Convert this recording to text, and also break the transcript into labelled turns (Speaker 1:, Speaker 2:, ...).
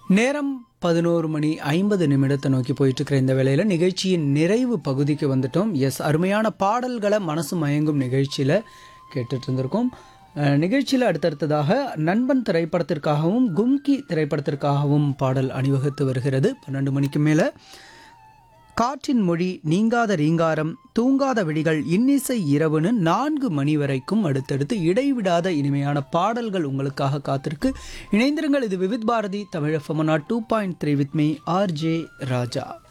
Speaker 1: நேரம் பதினோரு மணி ஐம்பது நிமிடத்தை நோக்கி போயிட்டு இருக்கிற இந்த வேளையில் நிகழ்ச்சியின் நிறைவு பகுதிக்கு வந்துட்டோம் எஸ் அருமையான பாடல்களை மனசு மயங்கும் நிகழ்ச்சியில் கேட்டுட்டு இருந்திருக்கோம் அஹ், நிகழ்ச்சியில் அடுத்தடுத்ததாக நண்பன் திரைப்படத்திற்காகவும் கும்கி திரைப்படத்திற்காகவும் பாடல் அணிவகுத்து வருகிறது பன்னெண்டு மணிக்கு மேலே காற்றின் மொழி நீங்காத ரீங்காரம் தூங்காத விடிகள் இன்னிசை இரவுன்னு நான்கு மணி வரைக்கும் அடுத்தடுத்து இடைவிடாத இனிமையான பாடல்கள் உங்களுக்காக காத்திருக்கு இணைந்திருங்கள் இது Vividh Bharati Tamil FM two point three with me RJ Raja